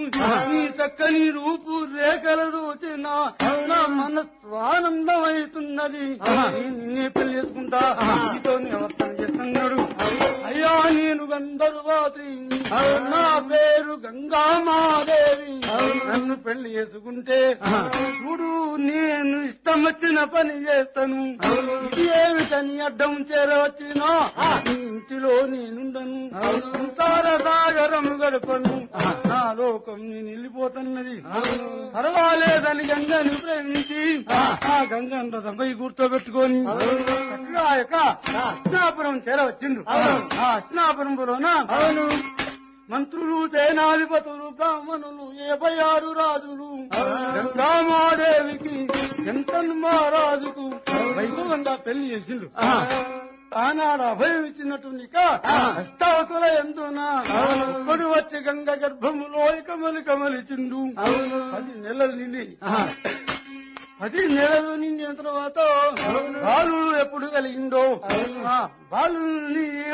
నీ చక్కని రూపు రేఖల చూచిన నా మనస్సు ఆనందమవుతున్నది నేను నిన్నే పెళ్లి చేసుకుంటా నీతో నివర్తన చేస్తున్నాడు అయ్యా నేను గంధర్వాత్రి నా పేరు గంగామాదేవి నన్ను పెళ్లి చేసుకుంటే చూడు నేను ఇష్టం వచ్చిన పని చేస్తాను ఇది ఏమిటని అడ్డం చేరవచ్చినా నీ ఇంటిలో నేనుండను సంసార సాగరం గడపను నా లోకం నేను వెళ్ళిపోతున్నది పర్వాలేదని గంగని ప్రేమించి ఆ గంగను రథంపై కూర్చోబెట్టుకొని చక్కగా ఆ యొక్క అస్నాపురం చేరవచ్చిండు ఆ అస్నాపురంలోన అవును మంత్రులు సేనాధిపతులు బ్రాహ్మణులు యాభై ఆరు రాజులు గంగామాదేవికి శంతన్ మహారాజుకు వైభవంగా పెళ్లి చేసిండు ఆనాడు అభయం ఇచ్చినటువంటి అష్టావతుల ఎందున ఒక్కడు వచ్చి గంగ గర్భములో కమలి కమలిచిండు పది నెలలు నిండి పది నెలలు నిండిన తర్వాత బాలు ఎప్పుడు కలిగిండో ఆ బాలుని